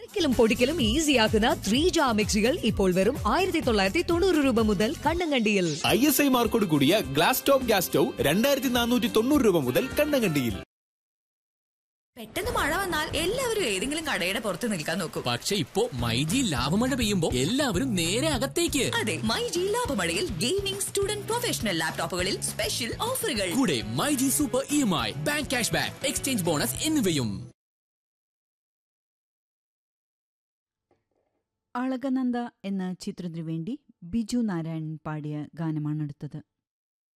പൊടിക്കലും പൊടിക്കലും ഈസിയാക്കുന്ന three jar മിക്സികൾ ഇപ്പോൾ വെറും ആയിരത്തി തൊള്ളായിരത്തി തൊണ്ണൂറ് രൂപ മുതൽ കണ്ണങ്കണ്ടിയിൽ ഐ എസ് ഐ മാർക്കോട് കൂടിയ ഗ്ലാസ് ടോപ്പ് ഗ്യാസ് സ്റ്റൗ രണ്ടായിരത്തി നാനൂറ്റി തൊണ്ണൂറ് രൂപ മുതൽ കണ്ണങ്കണ്ടിയിൽ പെട്ടെന്ന് മഴ വന്നാൽ എല്ലാവരും ഏതെങ്കിലും കടയുടെ പുറത്ത് നിൽക്കാൻ നോക്കും പക്ഷെ ഇപ്പോ മൈജി ലാഭമഴ പെയ്യുമ്പോ എല്ലാവരും നേരെ അകത്തേക്ക് അതെ മൈ ജി ലാഭമഴയിൽ ഗെയിമിംഗ് സ്റ്റുഡന്റ് പ്രൊഫഷണൽ ലാപ്ടോപ്പുകളിൽ സ്പെഷ്യൽ ഓഫറുകൾ കൂടെ myG super E M I bank cash back exchange bonus എന്നിവയും അളകനന്ദ എന്ന ചിത്രത്തിനു വേണ്ടി ബിജു നാരായണൻ പാടിയ ഗാനമാണ് അടുത്തത്